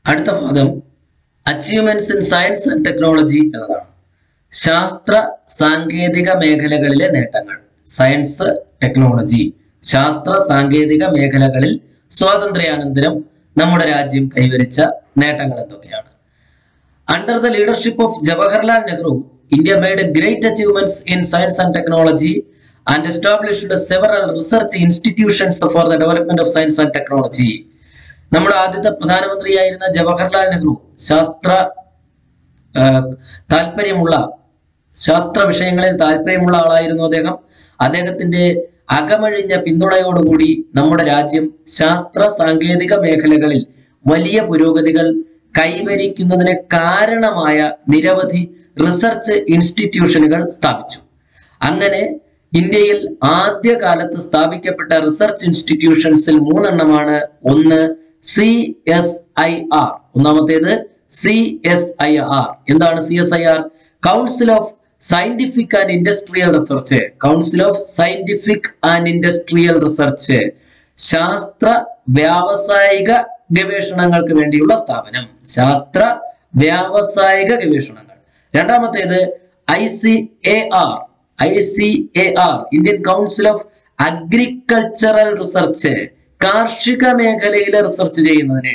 അടുത്ത ഭാഗം achievements in science and technology എന്നതാണ് ശാസ്ത്ര സാങ്കേതിക മേഖലകളിലെ നേട്ടങ്ങൾ സയൻസ് ടെക്നോളജി ശാസ്ത്ര സാങ്കേതിക മേഖലകളിൽ സ്വാതന്ത്ര്യാനന്തരം നമ്മുടെ രാജ്യം കൈവരിച്ച നേട്ടങ്ങൾ എന്തൊക്കെയാണ് under the leadership of Jawaharlal Nehru India made great achievements in science and technology and established several research institutions for the development of science and technology നമ്മുടെ ആദ്യത്തെ പ്രധാനമന്ത്രിയായിരുന്ന ജവഹർലാൽ നെഹ്റു ശാസ്ത്ര ആ, താല്പര്യമുള്ള ശാസ്ത്ര വിഷയങ്ങളിൽ താല്പര്യമുള്ള ആളായിരുന്നു അദ്ദേഹം അദ്ദേഹത്തിന്റെ അകമഴിഞ്ഞ പിന്തുണയോടുകൂടി നമ്മുടെ രാജ്യം ശാസ്ത്ര സാങ്കേതിക മേഖലകളിൽ വലിയ പുരോഗതികൾ കൈവരിക്കുന്നതിന് കാരണമായ നിരവധി റിസർച്ച് ഇൻസ്റ്റിറ്റ്യൂഷനുകൾ സ്ഥാപിച്ചു അങ്ങനെ ഇന്ത്യയിൽ ആദ്യ കാലത്ത് സ്ഥാപിക്കപ്പെട്ട റിസർച്ച് ഇൻസ്റ്റിറ്റ്യൂഷൻസിൽ മൂന്നെണ്ണമാണ് ഒന്ന് സി എസ് ഐ ആർ ഒന്നാമത്തേത് സി എസ് ഐ ആർ എന്താണ് C S I R council of scientific and industrial research council of scientific and industrial research ശാസ്ത്ര വ്യാവസായിക ഗവേഷണങ്ങൾക്ക് വേണ്ടിയുള്ള സ്ഥാപനം ശാസ്ത്ര വ്യാവസായിക ഗവേഷണങ്ങൾ രണ്ടാമത്തേത് I C A R I C A R Indian council of agricultural research കാർഷിക മേഖലയിലെ റിസർച്ച് ചെയ്യുന്നതിന്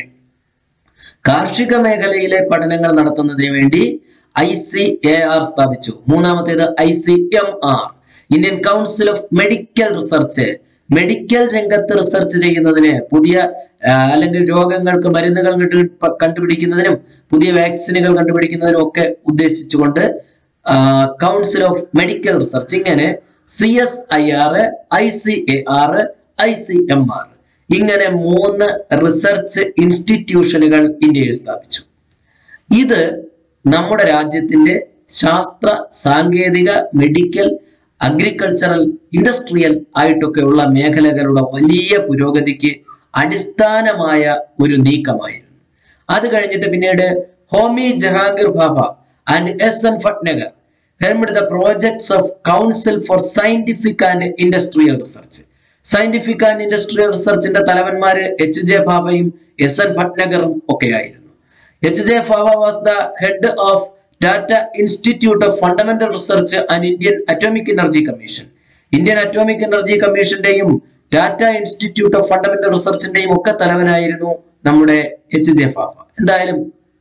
കാർഷിക മേഖലയിലെ പഠനങ്ങൾ നടത്തുന്നതിന് വേണ്ടി ഐ സി എ ആർ സ്ഥാപിച്ചു മൂന്നാമത്തേത് I C M R Indian council of medical research medical രംഗത്ത് റിസർച്ച് ചെയ്യുന്നതിന് പുതിയ ആ, അല്ലെങ്കിൽ രോഗങ്ങൾക്ക് മരുന്നുകൾ കണ്ടു കണ്ടുപിടിക്കുന്നതിനും പുതിയ വാക്സിനുകൾ കണ്ടുപിടിക്കുന്നതിനും ഒക്കെ ഉദ്ദേശിച്ചുകൊണ്ട് കൗൺസിൽ ഓഫ് മെഡിക്കൽ റിസർച്ച് ഇങ്ങനെ C S I R I C A R I C M R ഇങ്ങനെ മൂന്ന് റിസർച്ച് ഇൻസ്റ്റിറ്റ്യൂഷനുകൾ ഇന്ത്യയിൽ സ്ഥാപിച്ചു ഇത് നമ്മുടെ രാജ്യത്തിന്റെ ശാസ്ത്ര സാങ്കേതിക മെഡിക്കൽ അഗ്രികൾച്ചറൽ ഇൻഡസ്ട്രിയൽ ആയിട്ടൊക്കെയുള്ള മേഖലകളുടെ വലിയ പുരോഗതിക്ക് അടിസ്ഥാനമായ ഒരു നീക്കമായിരുന്നു അത് കഴിഞ്ഞിട്ട് പിന്നീട് Homi Jehangir Bhabha and S N Bhatnagar helmed the projects of council for scientific and industrial research scientific and industrial റിസർച്ചിന്റെ തലവന്മാര് എച്ച് ജെ ഭാബയും എസ് എൻ ഭട്നഗറും ഒക്കെയായിരുന്നു H J Bhabha was the head of Tata institute of fundamental research and Indian atomic energy commission Indian atomic energy കമ്മീഷന്റെയും Tata institute of fundamental റിസർച്ചിന്റെയും ഒക്കെ തലവനായിരുന്നു നമ്മുടെ എച്ച് ജെ ഫാവ എന്തായാലും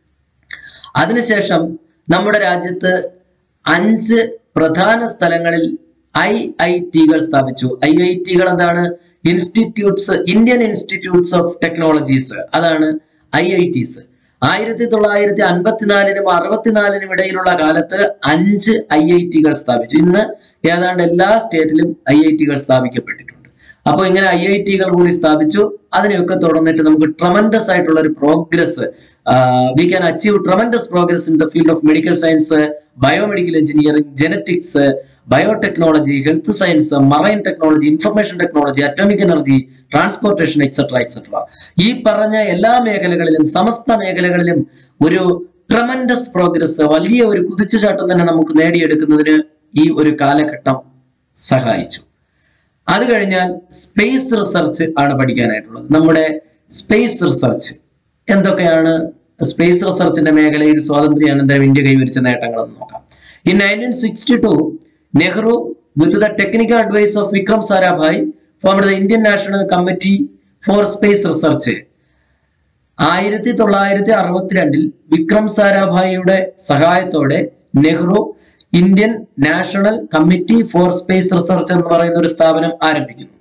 അതിനുശേഷം നമ്മുടെ രാജ്യത്ത് അഞ്ച് പ്രധാന സ്ഥലങ്ങളിൽ ഐ ഐ ടികൾ സ്ഥാപിച്ചു ഐ ഐ ടികൾ എന്താണ് institutes Indian institutes of technologies അതാണ് ഐ ഐ ടിസ് ആയിരത്തി തൊള്ളായിരത്തി അൻപത്തിനാലിനും അറുപത്തിനാലിനും ഇടയിലുള്ള കാലത്ത് അഞ്ച് ഐ ഐ ടികൾ സ്ഥാപിച്ചു ഇന്ന് ഏതാണ്ട് എല്ലാ സ്റ്റേറ്റിലും ഐ ഐ ടികൾ സ്ഥാപിക്കപ്പെട്ടിട്ടുണ്ട് അപ്പോൾ ഇങ്ങനെ ഐ ഐ ടികൾ കൂടി സ്ഥാപിച്ചു അതിനെയൊക്കെ തുടർന്നിട്ട് നമുക്ക് ട്രമൻഡസ് ആയിട്ടുള്ള ഒരു progress we can achieve tremendous progress in the field of medical science biomedical engineering genetics biotechnology health science marine technology information technology atomic energy transportation etcetera etcetera ഈ പറഞ്ഞ എല്ലാ മേഖലകളിലും സമസ്ത മേഖലകളിലും ഒരു ട്രമൻഡസ് പ്രോഗ്രസ് വലിയ ഒരു കുതിച്ചുചാട്ടം തന്നെ നമുക്ക് നേടിയെടുക്കുന്നതിന് ഈ ഒരു കാലഘട്ടം സഹായിച്ചു അത് കഴിഞ്ഞാൽ സ്പേസ് റിസർച്ച് ആണ് പഠിക്കാനായിട്ടുള്ളത് നമ്മുടെ സ്പേസ് റിസർച്ച് എന്തൊക്കെയാണ് സ്പേസ് റിസർച്ചിന്റെ മേഖലയിൽ സ്വാതന്ത്ര്യാനന്തരം ഇന്ത്യ കൈവരിച്ച നേട്ടങ്ങൾ എന്ന് നോക്കാം in nineteen sixty two Nehru with the technical advice of Vikram Sarabhai formed the Indian national committee for space research ആയിരത്തി തൊള്ളായിരത്തി അറുപത്തിരണ്ടിൽ വിക്രം സാരാഭായിയുടെ സഹായത്തോടെ Nehru Indian national committee for space research എന്ന് പറയുന്ന ഒരു സ്ഥാപനം ആരംഭിക്കുന്നു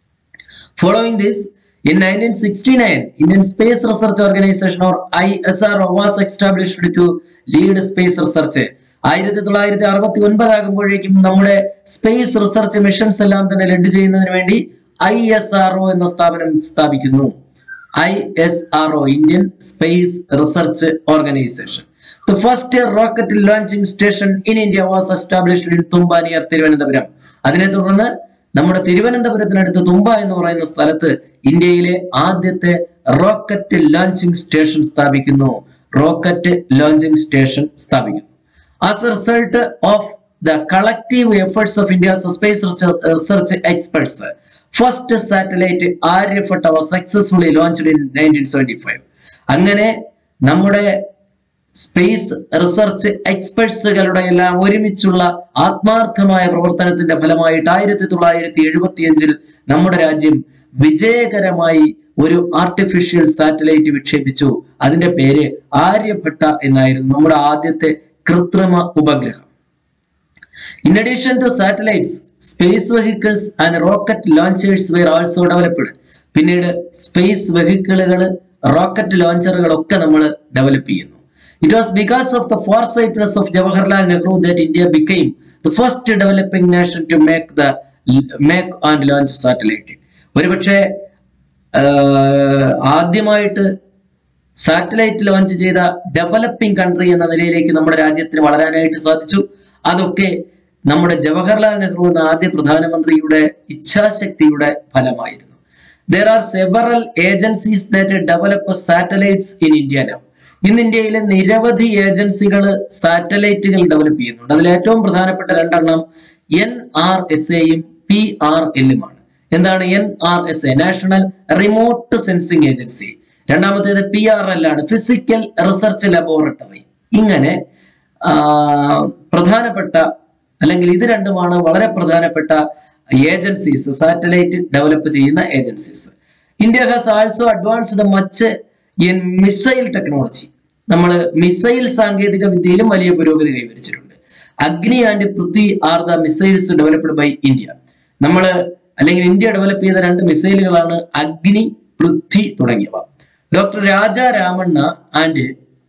following this in nineteen sixty nine Indian space research organisation or I S R was established to lead space research ആയിരത്തി തൊള്ളായിരത്തി അറുപത്തി ഒൻപതാകുമ്പോഴേക്കും നമ്മുടെ സ്പേസ് റിസർച്ച് മിഷൻസ് എല്ലാം തന്നെ ലഡ് ചെയ്യുന്നതിന് വേണ്ടി ഐ എസ് ആർ ഒ എന്ന സ്ഥാപനം സ്ഥാപിക്കുന്നു I S R O Indian space research organisation The first rocket launching station in India was established in Thumba near Thiruvananthapuram അതിനെ തുടർന്ന് നമ്മുടെ തിരുവനന്തപുരത്തിനടുത്ത് തുമ്പ എന്ന് പറയുന്ന സ്ഥലത്ത് ഇന്ത്യയിലെ ആദ്യത്തെ റോക്കറ്റ് ലോഞ്ചിങ് സ്റ്റേഷൻ സ്ഥാപിക്കുന്നു റോക്കറ്റ് ലോഞ്ചിങ് സ്റ്റേഷൻ സ്ഥാപിക്കുന്നു as a result of the collective efforts of India's space research, research experts, first satellite Aryabhatta was successfully launched in 1975. അങ്ങനെ നമ്മുടെ സ്പേസ് റിസർച്ച് എക്സ്പെർട്സുകളുടെ എല്ലാം ഒരുമിച്ചുള്ള ആത്മാർത്ഥമായ പ്രവർത്തനത്തിന്റെ ഫലമായിട്ട് ആയിരത്തി തൊള്ളായിരത്തി എഴുപത്തിയഞ്ചിൽ നമ്മുടെ രാജ്യം വിജയകരമായി ഒരു ആർട്ടിഫിഷ്യൽ സാറ്റലൈറ്റ് വിക്ഷേപിച്ചു അതിന്റെ പേര് ആര്യഭട്ട എന്നായിരുന്നു നമ്മുടെ ആദ്യത്തെ കൃത്രിമ ഉപഗ്രഹം In addition to satellites, space vehicles and rocket launchers were also developed. പിന്നീട് സ്പേസ് വെഹിക്കിളുകൾ റോക്കറ്റ് ലോഞ്ചറുകൾ ഒക്കെ നമ്മൾ ഡെവലപ്പ് ചെയ്യുന്നു it was because of the foresightedness of Jawaharlal Nehru that India became the first developing nation to make the make and launch satellite ഒരുപക്ഷെ ആഹ്, ആദ്യമായിട്ട് satellite launch ചെയ്ത ഡെവലപ്പിംഗ് കൺട്രി എന്ന നിലയിലേക്ക് നമ്മുടെ രാജ്യത്തിന് വളരാനായിട്ട് സാധിച്ചു അതൊക്കെ നമ്മുടെ ജവഹർലാൽ നെഹ്റു എന്ന ആദ്യ പ്രധാനമന്ത്രിയുടെ ഇച്ഛാശക്തിയുടെ ഫലമായിരുന്നു there are several agencies that develop satellites in India now ഇന്ന് ഇന്ത്യയിലെ നിരവധി ഏജൻസികൾ സാറ്റലൈറ്റുകൾ ഡെവലപ്പ് ചെയ്യുന്നുണ്ട് അതിൽ ഏറ്റവും പ്രധാനപ്പെട്ട രണ്ടെണ്ണം എൻ ആർ എസ് എയും പി ആർ എല്ലുമാണ് എന്താണ് N R S A national remote sensing agency രണ്ടാമത്തേത് പി ആർ എൽ ആണ് ഫിസിക്കൽ റിസർച്ച് ലബോറട്ടറി ഇങ്ങനെ ആ, പ്രധാനപ്പെട്ട അല്ലെങ്കിൽ ഇത് രണ്ടുമാണ് വളരെ പ്രധാനപ്പെട്ട ഏജൻസീസ് സാറ്റലൈറ്റ് ഡെവലപ്പ് ചെയ്യുന്ന agencies India has also advanced much in missile technology നമ്മൾ മിസൈൽ സാങ്കേതിക വിദ്യയിലും വലിയ പുരോഗതി കൈവരിച്ചിട്ടുണ്ട് Agni and Prithvi are the missiles developed by India നമ്മൾ അല്ലെങ്കിൽ ഇന്ത്യ ഡെവലപ്പ് ചെയ്ത രണ്ട് മിസൈലുകളാണ് അഗ്നി പൃഥ്വി തുടങ്ങിയവ doctor Raja Ramanna and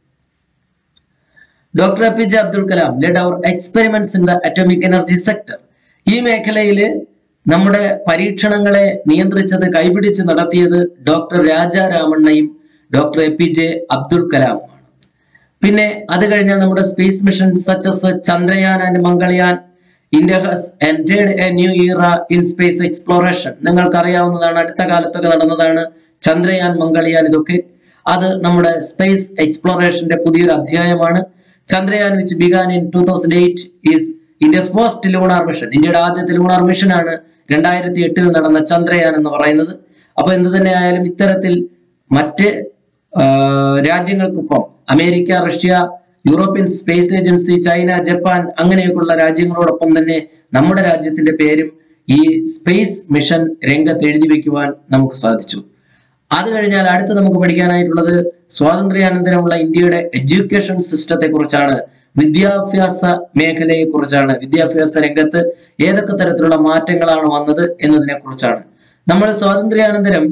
doctor A P J Abdul Kalam led their experiments in the atomic energy sector ഈ മേഖലയിൽ നമ്മുടെ പരീക്ഷണങ്ങളെ നിയന്ത്രിച്ചത് കൈപിടിച്ച് നടത്തിയത് ഡോക്ടർ രാജ രാമണ്ണയും doctor A P J Abdul കലാമുമാണ് പിന്നെ അത് കഴിഞ്ഞാൽ നമ്മുടെ space mission such as Chandrayaan and Mangalyaan India has entered a new era in space exploration നിങ്ങൾക്ക് അറിയാവുന്നതാണ് അടുത്ത കാലത്തൊക്കെ നടന്നതാണ് ചന്ദ്രയാൻ മംഗൾയാൻ ഇതൊക്കെ അത് നമ്മുടെ സ്പേസ് എക്സ്പ്ലോറേഷന്റെ പുതിയൊരു അധ്യായമാണ് Chandrayaan which began in two thousand eight is India's first lunar mission ഇന്ത്യയുടെ ആദ്യത്തെ ലൂണാർ മിഷനാണ് രണ്ടായിരത്തി എട്ടിൽ നടന്ന ചന്ദ്രയാൻ എന്ന് പറയുന്നത് അപ്പൊ എന്ത് തന്നെ ആയാലും ഇത്തരത്തിൽ മറ്റ് ആ, രാജ്യങ്ങൾക്കൊപ്പം America Russia European space agency China Japan അങ്ങനെയൊക്കെയുള്ള രാജ്യങ്ങളോടൊപ്പം തന്നെ നമ്മുടെ രാജ്യത്തിന്റെ പേരും ഈ സ്പേസ് മിഷൻ രംഗത്ത് എഴുതി വെക്കുവാൻ നമുക്ക് സാധിച്ചു അത് കഴിഞ്ഞാൽ അടുത്ത് നമുക്ക് പഠിക്കാനായിട്ടുള്ളത് സ്വാതന്ത്ര്യാനന്തരമുള്ള ഇന്ത്യയുടെ എഡ്യൂക്കേഷൻ സിസ്റ്റത്തെ കുറിച്ചാണ് വിദ്യാഭ്യാസ മേഖലയെ കുറിച്ചാണ് വിദ്യാഭ്യാസ രംഗത്ത് ഏതൊക്കെ തരത്തിലുള്ള മാറ്റങ്ങളാണ് വന്നത് എന്നതിനെ കുറിച്ചാണ് നമ്മൾ സ്വാതന്ത്ര്യാനന്തരം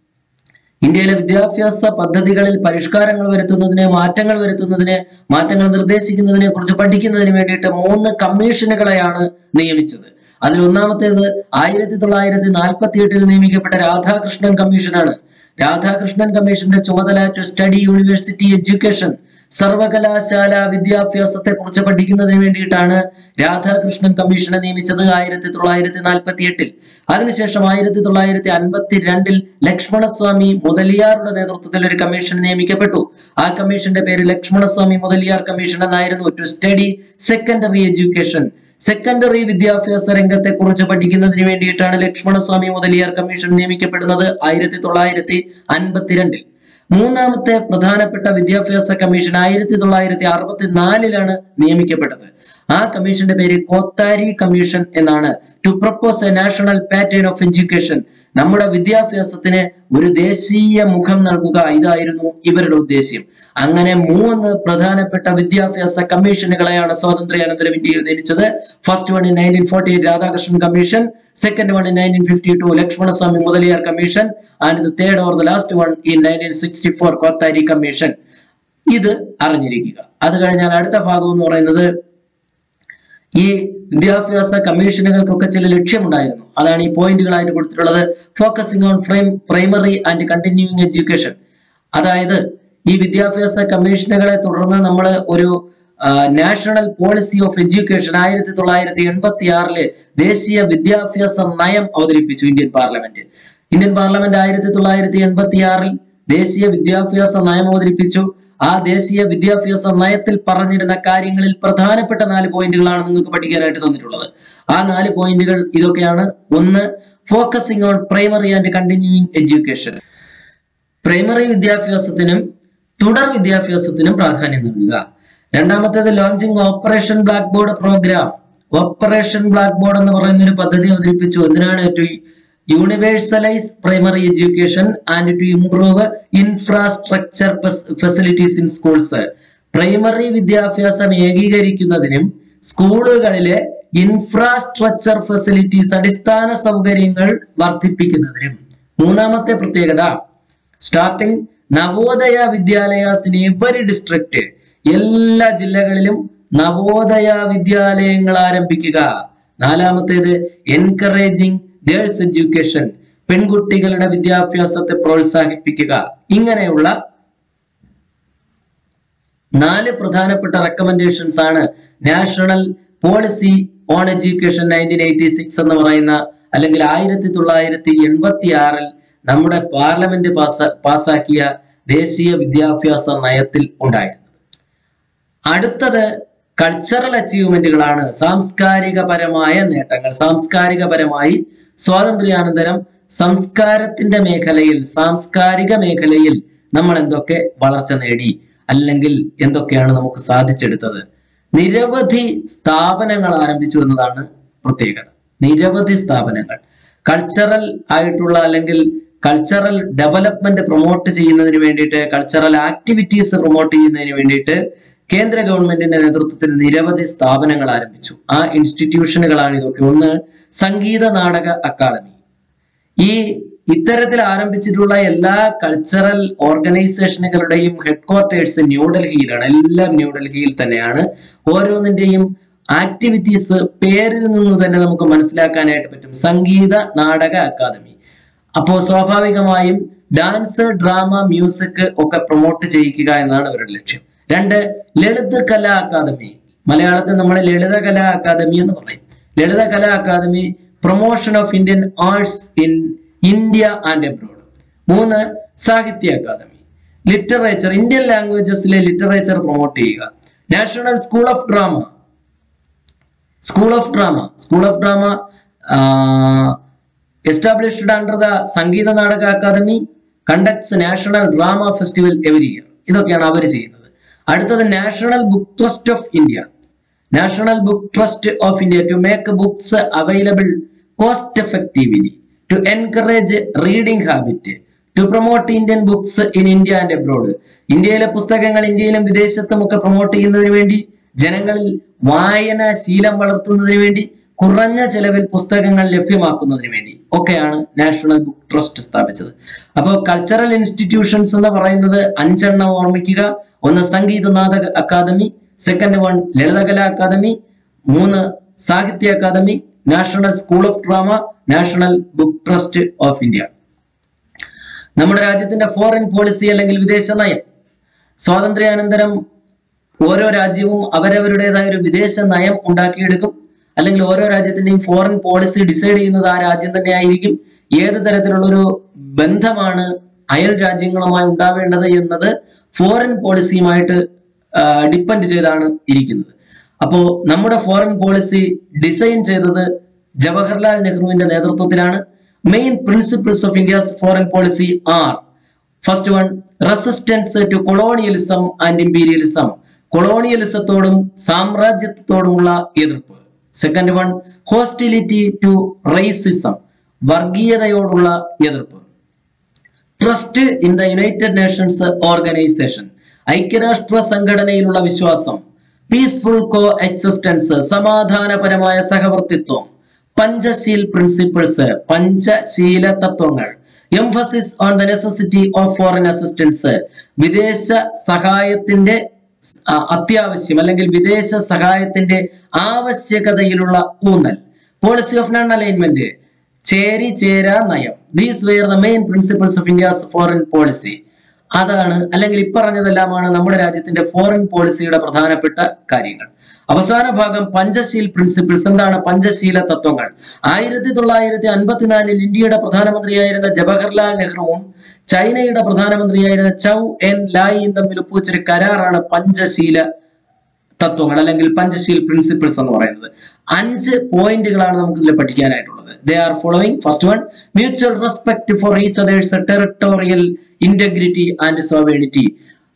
ഇന്ത്യയിലെ വിദ്യാഭ്യാസ പദ്ധതികളിൽ പരിഷ്കാരങ്ങൾ വരുത്തുന്നതിന് മാറ്റങ്ങൾ വരുത്തുന്നതിന് മാറ്റങ്ങൾ നിർദ്ദേശിക്കുന്നതിനെ കുറിച്ച് പഠിക്കുന്നതിന് വേണ്ടിയിട്ട് മൂന്ന് കമ്മീഷനുകളെയാണ് നിയമിച്ചത് അതിൽ ഒന്നാമത്തേത് ആയിരത്തി തൊള്ളായിരത്തി നാൽപ്പത്തി എട്ടിൽ നിയമിക്കപ്പെട്ട രാധാകൃഷ്ണൻ കമ്മീഷനാണ് രാധാകൃഷ്ണൻ കമ്മീഷന്റെ ചുമതല ടു സ്റ്റഡി യൂണിവേഴ്സിറ്റി എഡ്യൂക്കേഷൻ സർവകലാശാല വിദ്യാഭ്യാസത്തെ കുറിച്ച് പഠിക്കുന്നതിന് വേണ്ടിയിട്ടാണ് രാധാകൃഷ്ണൻ കമ്മീഷനെ നിയമിച്ചത് ആയിരത്തി തൊള്ളായിരത്തി നാൽപ്പത്തി എട്ടിൽ അതിനുശേഷം ആയിരത്തി തൊള്ളായിരത്തി അൻപത്തി രണ്ടിൽ ലക്ഷ്മണസ്വാമി മുതലിയാറുടെ നേതൃത്വത്തിൽ ഒരു കമ്മീഷൻ നിയമിക്കപ്പെട്ടു ആ കമ്മീഷന്റെ പേര് ലക്ഷ്മണസ്വാമി മുതലിയാർ കമ്മീഷൻ എന്നായിരുന്നു to study secondary education secondary വിദ്യാഭ്യാസ രംഗത്തെ കുറിച്ച് പഠിക്കുന്നതിന് വേണ്ടിയിട്ടാണ് ലക്ഷ്മണസ്വാമി മുതലിയാർ കമ്മീഷൻ നിയമിക്കപ്പെടുന്നത് ആയിരത്തി തൊള്ളായിരത്തി അൻപത്തിരണ്ടിൽ മൂന്നാമത്തെ പ്രധാനപ്പെട്ട വിദ്യാഭ്യാസ കമ്മീഷൻ ആയിരത്തി തൊള്ളായിരത്തി അറുപത്തി നാലിലാണ് നിയമിക്കപ്പെട്ടത് ആ കമ്മീഷന്റെ പേര് കോത്താരി കമ്മീഷൻ എന്നാണ് to propose a national pattern of education നമ്മുടെ വിദ്യാഭ്യാസത്തിന് ഒരു ദേശീയ മുഖം നൽകുക ഇതായിരുന്നു ഇവരുടെ ഉദ്ദേശ്യം അങ്ങനെ മൂന്ന് പ്രധാനപ്പെട്ട വിദ്യാഭ്യാസ കമ്മീഷനുകളെയാണ് സ്വാതന്ത്ര്യാനന്തരം ഇന്ത്യയിൽ നിയമിച്ചത് first one in nineteen forty eight Radhakrishnan commission second one in nineteen fifty two Lakshmanaswami Mudaliar commission and the third or the last one in nineteen sixty four Kothari commission ഇത് അറിഞ്ഞിരിക്കുക അത് കഴിഞ്ഞാൽ അടുത്ത ഭാഗം എന്ന് പറയുന്നത് ഈ വിദ്യാഭ്യാസ കമ്മീഷനുകൾക്കൊക്കെ ചില ലക്ഷ്യമുണ്ടായിരുന്നു അതാണ് ഈ പോയിന്റുകളായിട്ട് കൊടുത്തിട്ടുള്ളത് focusing on frame primary and continuing education അതായത് ഈ വിദ്യാഭ്യാസ കമ്മീഷനുകളെ തുടർന്ന് നമ്മൾ ഒരു നാഷണൽ പോളിസി ഓഫ് എഡ്യൂക്കേഷൻ ആയിരത്തി തൊള്ളായിരത്തി എൺപത്തി ആറില് ദേശീയ വിദ്യാഭ്യാസ നയം അവതരിപ്പിച്ചു ഇന്ത്യൻ പാർലമെന്റ് ഇന്ത്യൻ പാർലമെന്റ് ആയിരത്തി തൊള്ളായിരത്തി എൺപത്തി ആറിൽ ദേശീയ വിദ്യാഭ്യാസ നയം അവതരിപ്പിച്ചു ആ ദേശീയ വിദ്യാഭ്യാസ നയത്തിൽ പറഞ്ഞിരുന്ന കാര്യങ്ങളിൽ പ്രധാനപ്പെട്ട നാല് പോയിന്റുകളാണ് നിങ്ങൾക്ക് പഠിക്കാനായിട്ട് തന്നിട്ടുള്ളത് ആ നാല് പോയിന്റുകൾ ഇതൊക്കെയാണ് ഒന്ന് focusing on primary and continuing education primary വിദ്യാഭ്യാസത്തിനും തുടർ വിദ്യാഭ്യാസത്തിനും പ്രാധാന്യം നൽകുക രണ്ടാമത്തേത് launching operation black board programme operation black board എന്ന് പറയുന്ന ഒരു പദ്ധതി അവതരിപ്പിച്ചു എന്തിനാണ് to universalise primary education and to improve infrastructure facilities in schools primary വിദ്യാഭ്യാസം ഏകീകരിക്കുന്നതിനും സ്കൂളുകളിലെ ഇൻഫ്രാസ്ട്രക്ചർ ഫെസിലിറ്റീസ് അടിസ്ഥാന സൗകര്യങ്ങൾ വർദ്ധിപ്പിക്കുന്നതിനും മൂന്നാമത്തെ പ്രത്യേകത starting Navodaya Vidyalayas in every district എല്ലാ ജില്ലകളിലും നവോദയ വിദ്യാലയങ്ങൾ ആരംഭിക്കുക നാലാമത്തേത് എൻകറേജിങ് ഗേൾസ് എഡ്യൂക്കേഷൻ പെൺകുട്ടികളുടെ വിദ്യാഭ്യാസത്തെ പ്രോത്സാഹിപ്പിക്കുക ഇങ്ങനെയുള്ള നാല് പ്രധാനപ്പെട്ട റെക്കമെൻഡേഷൻസ് ആണ് national policy on education nineteen eighty six എന്ന് പറയുന്ന അല്ലെങ്കിൽ ആയിരത്തി തൊള്ളായിരത്തി എൺപത്തി ആറിൽ നമ്മുടെ പാർലമെന്റ് പാസ് പാസാക്കിയ ദേശീയ വിദ്യാഭ്യാസ നയത്തിൽ ഉണ്ടായിരുന്നത് അടുത്തത് കൾച്ചറൽ അച്ചീവ്മെന്റുകളാണ് സാംസ്കാരികപരമായ നേട്ടങ്ങൾ സാംസ്കാരികപരമായി സ്വാതന്ത്ര്യാനന്തരം സംസ്കാരത്തിന്റെ മേഖലയിൽ സാംസ്കാരിക മേഖലയിൽ നമ്മൾ എന്തൊക്കെ വളർച്ച നേടി അല്ലെങ്കിൽ എന്തൊക്കെയാണ് നമുക്ക് സാധിച്ചെടുത്തത് നിരവധി സ്ഥാപനങ്ങൾ ആരംഭിച്ചു എന്നതാണ് പ്രത്യേകത നിരവധി സ്ഥാപനങ്ങൾ കൾച്ചറൽ ആയിട്ടുള്ള അല്ലെങ്കിൽ കൾച്ചറൽ ഡെവലപ്മെന്റ് പ്രൊമോട്ട് ചെയ്യുന്നതിന് വേണ്ടിയിട്ട് കൾച്ചറൽ ആക്ടിവിറ്റീസ് പ്രൊമോട്ട് ചെയ്യുന്നതിന് വേണ്ടിയിട്ട് കേന്ദ്ര ഗവൺമെന്റിന്റെ നേതൃത്വത്തിൽ നിരവധി സ്ഥാപനങ്ങൾ ആരംഭിച്ചു ആ ഇൻസ്റ്റിറ്റ്യൂഷനുകളാണ് ഇതൊക്കെ ഒന്ന് സംഗീത നാടക അക്കാദമി ഈ ഇത്തരത്തിൽ ആരംഭിച്ചിട്ടുള്ള എല്ലാ കൾച്ചറൽ ഓർഗനൈസേഷനുകളുടെയും ഹെഡ് ക്വാർട്ടേഴ്സ് ന്യൂഡൽഹിയിലാണ് എല്ലാം ന്യൂഡൽഹിയിൽ തന്നെയാണ് ഓരോന്നിന്റെയും ആക്ടിവിറ്റീസ് പേരിൽ നിന്ന് തന്നെ നമുക്ക് മനസ്സിലാക്കാനായിട്ട് പറ്റും സംഗീത നാടക അക്കാദമി അപ്പോ സ്വാഭാവികമായും ഡാൻസ് ഡ്രാമ മ്യൂസിക് ഒക്കെ പ്രൊമോട്ട് ചെയ്യിക്കുക എന്നാണ് അവരുടെ ലക്ഷ്യം രണ്ട് ലളിത് കലാ അക്കാദമി മലയാളത്തിൽ നമ്മൾ ലളിത കലാ അക്കാദമി എന്ന് പറയും Lalit Kala academy promotion of Indian arts in India and abroad മൂന്ന് സാഹിത്യ അക്കാദമി ലിറ്ററേച്ചർ ഇന്ത്യൻ ലാംഗ്വേജസിലെ ലിറ്ററേച്ചർ പ്രൊമോട്ട് ചെയ്യുക national school of drama school of drama school of drama established under the Sangeet Natak academy conducts national drama festival every year ഇതൊക്കെയാണ് അവർ ചെയ്യുന്നത് അടുത്തത് national book trust of India national book trust of India to make books available cost effectively to encourage reading habit to promote Indian books in India and abroad ഇന്ത്യയിലെ പുസ്തകങ്ങൾ ഇന്ത്യയിലും വിദേശത്തും ഒക്കെ promote ചെയ്യുന്നതിന് വേണ്ടി ജനങ്ങളിൽ വായന ശീലം വളർത്തുന്നതിന് വേണ്ടി കുറഞ്ഞ ചെലവിൽ പുസ്തകങ്ങൾ ലഭ്യമാക്കുന്നതിന് വേണ്ടി ഒക്കെയാണ് നാഷണൽ ബുക്ക് ട്രസ്റ്റ് സ്ഥാപിച്ചത് അപ്പോൾ കൾച്ചറൽ ഇൻസ്റ്റിറ്റ്യൂഷൻസ് എന്ന് പറയുന്നത് അഞ്ചെണ്ണം ഓർമ്മിക്കുക ഒന്ന് Sangeet Natak academy second one Lalitkala academy മൂന്ന് Sahitya academy national school of drama national book trust of India നമ്മുടെ രാജ്യത്തിന്റെ ഫോറിൻ പോളിസി അല്ലെങ്കിൽ വിദേശ നയം സ്വാതന്ത്ര്യാനന്തരം ഓരോ രാജ്യവും അവരവരുടേതായ ഒരു വിദേശ നയം ഉണ്ടാക്കിയെടുക്കും അല്ലെങ്കിൽ ഓരോ രാജ്യത്തിന്റെയും ഫോറിൻ പോളിസി ഡിസൈഡ് ചെയ്യുന്നത് ആ രാജ്യം തന്നെ ആയിരിക്കും ഏത് തരത്തിലുള്ളൊരു ബന്ധമാണ് അയൽ രാജ്യങ്ങളുമായി ഉണ്ടാവേണ്ടത് എന്നത് ഫോറിൻ പോളിസിയുമായിട്ട് ഡിപ്പെൻഡ് ചെയ്താണ് ഇരിക്കുന്നത് അപ്പോ നമ്മുടെ ഫോറിൻ പോളിസി ഡിസൈൻ ചെയ്തത് ജവഹർലാൽ നെഹ്റുവിന്റെ നേതൃത്വത്തിലാണ് main principles of India's foreign policy are first one resistance to colonialism and imperialism കൊളോണിയലിസത്തോടും സാമ്രാജ്യത്വത്തോടുമുള്ള എതിർപ്പ് second one hostility to racism വർഗീയതയോടുള്ള എതിർപ്പ് trust in the United Nations organisation ഐക്യരാഷ്ട്ര സംഘടനയിലുള്ള വിശ്വാസം പീസ്ഫുൾ കോ എക്സിസ്റ്റൻസ് സമാധാനപരമായ സഹവർത്തിത്വം പഞ്ചശീൽ പ്രിൻസിപ്പിൾസ് പഞ്ചശീല തത്വങ്ങൾ emphasis on the necessity of foreign assistance വിദേശ സഹായത്തിന്റെ ആ, അത്യാവശ്യം അല്ലെങ്കിൽ വിദേശ സഹായത്തിന്റെ ആവശ്യകതയിലുള്ള ഊന്നൽ പോളിസി ഓഫ് നോൺ അലൈൻമെന്റ് ചേരി ചേരാ നയം these were the main principles of India's foreign policy അതാണ് അല്ലെങ്കിൽ ഇപ്പറഞ്ഞതെല്ലാമാണ് നമ്മുടെ രാജ്യത്തിന്റെ ഫോറിൻ പോളിസിയുടെ പ്രധാനപ്പെട്ട കാര്യങ്ങൾ അവസാന ഭാഗം പഞ്ചശീൽ പ്രിൻസിപ്പിൾസ് എന്താണ് പഞ്ചശീല തത്വങ്ങൾ ആയിരത്തി തൊള്ളായിരത്തി അൻപത്തിനാലിൽ ഇന്ത്യയുടെ പ്രധാനമന്ത്രിയായിരുന്ന ജവഹർലാൽ നെഹ്റുവും ചൈനയുടെ പ്രധാനമന്ത്രിയായിരുന്ന ചൗ എൻ ലായിയും തമ്മിൽ ഒപ്പുവെച്ചൊരു കരാറാണ് പഞ്ചശീല തത്വങ്ങൾ അല്ലെങ്കിൽ പഞ്ചശീൽ പ്രിൻസിപ്പിൾസ് എന്ന് പറയുന്നത് അഞ്ച് പോയിന്റുകളാണ് നമുക്ക് ഇതിൽ പഠിക്കാനായിട്ടുള്ളത് they are following first one mutual respect for each other's territorial integrity and sovereignty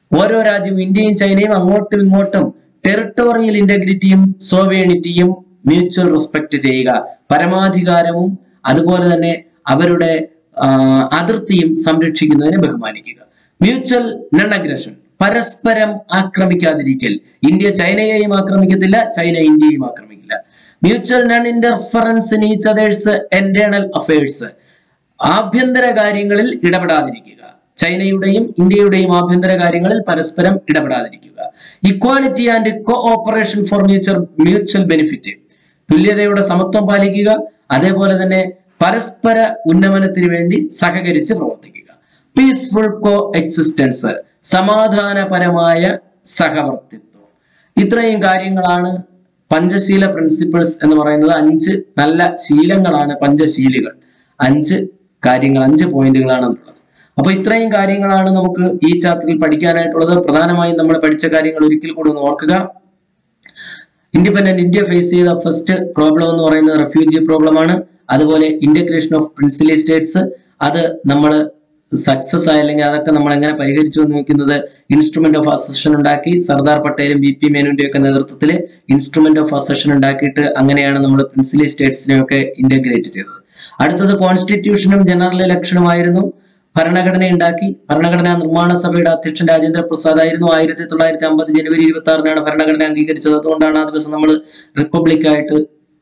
ഓരോ രാജ്യവും ഇന്ത്യയും ചൈനയും അങ്ങോട്ടും ഇങ്ങോട്ടും ടെറിട്ടോറിയൽ ഇന്റഗ്രിറ്റിയും സോവേണിറ്റിയും മ്യൂച്വൽ റെസ്പെക്ട് ചെയ്യുക പരമാധികാരവും അതുപോലെ തന്നെ അവരുടെ ആ, അതിർത്തിയും സംരക്ഷിക്കുന്നതിനെ ബഹുമാനിക്കുക മ്യൂച്വൽ നൺ അഗ്രഷൻ പരസ്പരം ആക്രമിക്കാതിരിക്കൽ ഇന്ത്യ ചൈനയെയും ആക്രമിക്കത്തില്ല ചൈന ഇന്ത്യയും ആക്രമിക്കില്ല mutual non interference in each other's internal affairs ആഭ്യന്തര കാര്യങ്ങളിൽ ഇടപെടാതിരിക്കുക ചൈനയുടെയും ഇന്ത്യയുടെയും ആഭ്യന്തര കാര്യങ്ങളിൽ പരസ്പരം ഇടപെടാതിരിക്കുക equality and cooperation for mutual mutual benefit തുല്യതയുടെ സമത്വം പാലിക്കുക അതേപോലെ തന്നെ പരസ്പര ഉന്നമനത്തിന് വേണ്ടി സഹകരിച്ച് പ്രവർത്തിക്കുക പീസ്ഫുൾ കോ എക്സിസ്റ്റൻസ് സമാധാനപരമായ സഹവർത്തിത്വം ഇത്രയും കാര്യങ്ങളാണ് പഞ്ചശീല പ്രിൻസിപ്പിൾസ് എന്ന് പറയുന്നത് അഞ്ച് നല്ല ശീലങ്ങളാണ് പഞ്ചശീലികൾ അഞ്ച് കാര്യങ്ങൾ അഞ്ച് പോയിന്റുകളാണ് ഉള്ളത് അപ്പൊ ഇത്രയും കാര്യങ്ങളാണ് നമുക്ക് ഈ ചാപ്റ്ററിൽ പഠിക്കാനായിട്ടുള്ളത് പ്രധാനമായും നമ്മൾ പഠിച്ച കാര്യങ്ങൾ ഒരിക്കൽ കൂടി ഒന്ന് ഓർക്കുക ഇൻഡിപെൻഡന്റ് ഇന്ത്യ ഫേസ് ചെയ്ത ഫസ്റ്റ് പ്രോബ്ലം എന്ന് പറയുന്നത് റെഫ്യൂജി പ്രോബ്ലം ആണ് അതുപോലെ ഇന്റഗ്രേഷൻ ഓഫ് പ്രിൻസിലി സ്റ്റേറ്റ്സ് അത് നമ്മൾ സക്സസ് ആയി അല്ലെങ്കിൽ അതൊക്കെ നമ്മൾ എങ്ങനെ പരിഹരിച്ചു എന്ന് നോക്കുന്നത് ഇൻസ്ട്രുമെന്റ് ഓഫ് അസഷൻ ഉണ്ടാക്കി സർദാർ പട്ടേലും ബി പി മേനുവിന്റെ ഒക്കെ നേതൃത്വത്തിൽ ഇൻസ്ട്രുമെന്റ് ഓഫ് അസഷൻ ഉണ്ടാക്കിയിട്ട് അങ്ങനെയാണ് നമ്മൾ പ്രിൻസിലി സ്റ്റേറ്റ്സിനെ ഒക്കെ ഇന്റഗ്രേറ്റ് ചെയ്തത് അടുത്തത് കോൺസ്റ്റിറ്റ്യൂഷനും ജനറൽ ഇലക്ഷനുമായിരുന്നു ഭരണഘടന ഉണ്ടാക്കി ഭരണഘടനാ നിർമ്മാണ സഭയുടെ അധ്യക്ഷൻ രാജേന്ദ്ര പ്രസാദ് ആയിരുന്നു ആയിരത്തി തൊള്ളായിരത്തി അമ്പത് ജനുവരി ഇരുപത്തി ആറിനാണ് ഭരണഘടന അംഗീകരിച്ചത് അതുകൊണ്ടാണ് ആ ദിവസം നമ്മൾ റിപ്പബ്ലിക് ആയിട്ട്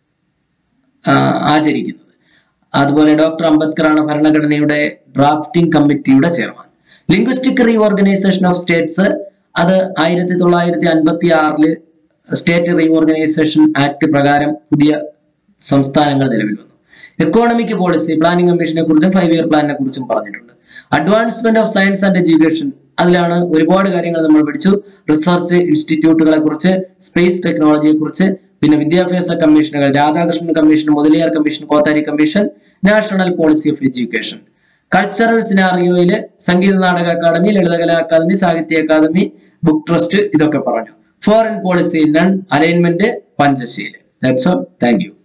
ആ, ആചരിക്കുന്നത് അതുപോലെ ഡോക്ടർ അംബേദ്കർ ആണ് ഭരണഘടനയുടെ drafting committee chairman linguistic reorganisation of states അത് ആയിരത്തി തൊള്ളായിരത്തി അൻപത്തി ആറില് സ്റ്റേറ്റ് റീ ഓർഗനൈസേഷൻ ആക്ട് പ്രകാരം പുതിയ സംസ്ഥാനങ്ങൾ നിലവിൽ വന്നു എക്കോണമിക് പോളിസി പ്ലാനിംഗ് കമ്മീഷനെ കുറിച്ചും ഫൈവ് ഇയർ പ്ലാനിനെ കുറിച്ചും പറഞ്ഞിട്ടുണ്ട് advancement of science and education അതിലാണ് ഒരുപാട് കാര്യങ്ങൾ നമ്മൾ പഠിച്ചു റിസർച്ച് ഇൻസ്റ്റിറ്റ്യൂട്ടുകളെ കുറിച്ച് സ്പേസ് ടെക്നോളജിയെ കുറിച്ച് പിന്നെ വിദ്യാഭ്യാസ കമ്മീഷനുകൾ Radhakrishnan commission Mudaliar commission Kothari commission national policy of education cultural സിനാറിയോയില് Sangeet Natak academy Lalitkala academy Sahitya academy book trust ഇതൊക്കെ പറഞ്ഞു foreign policy non alignment Panchsheel that's all thank U